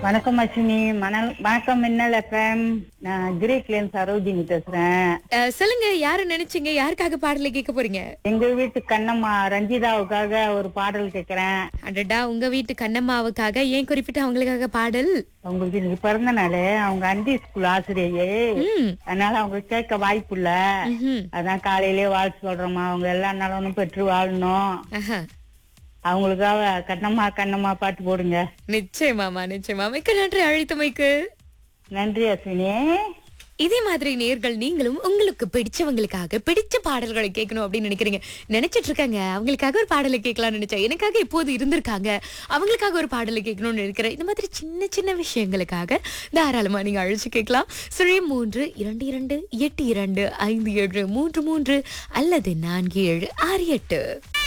வணக்கம் அஸ்வினி மணல் வணக்கம் மின்னல் எஃப்எம் நான் கிரேக்ல இருந்து சரோஜினி பேசுறேன் அஹ், சொல்லுங்க யாரு நினைச்சீங்க யாருக்காக பாடலை கேட்க போறீங்க எங்க வீட்டு கண்ணம்மா ரஞ்சிதாவுக்காக ஒரு பாடல் கேக்குறேன் அடடா உங்க வீட்டு கண்ணம்மாவுக்காக ஏன் குறிப்பிட்ட அவங்களுக்காக பாடல் அவங்களுக்கு இன்னைக்கு பிறந்த நாள் அவங்க அண்டி ஸ்கூல் ஆசிரியை ம் அதனால அவங்க கேட்க வாய்ப்பு இல்ல ம்ஹும். அதான் காலையிலேயே வாழ்த்து சொல்றோமா அவங்க எல்லா நலனும் பெற்று வாழணும் ஆஹா. அவங்களுக்காக கண்ணம்மா கண்ணம்மா பாட்டு போடுங்க நிச்சயமாமா நிச்சயமா மிக்க நன்றி அழைத்தமைக்கு நன்றி அஸ்வினி இதே மாதிரி நேர்கள் நீங்களும் உங்களுக்கு பிடிச்சவங்களுக்காக பிடிச்ச பாடல்களை கேட்கணும் அப்படின்னு நினைக்கிறீங்க நினைச்சிட்டு இருக்காங்க அவங்களுக்காக ஒரு பாடலை கேட்கலாம்னு நினைச்சேன் எனக்காக இப்போது இருந்திருக்காங்க அவங்களுக்காக ஒரு பாடலை கேட்கணும்னு நினைக்கிறேன் இந்த மாதிரி சின்ன சின்ன விஷயங்களுக்காக தாராளமா நீங்க அழைச்சு கேட்கலாம் சுழி மூன்று இரண்டு இரண்டு எட்டு இரண்டு ஐந்து ஏழு மூன்று மூன்று அல்லது நான்கு ஏழு ஆறு எட்டு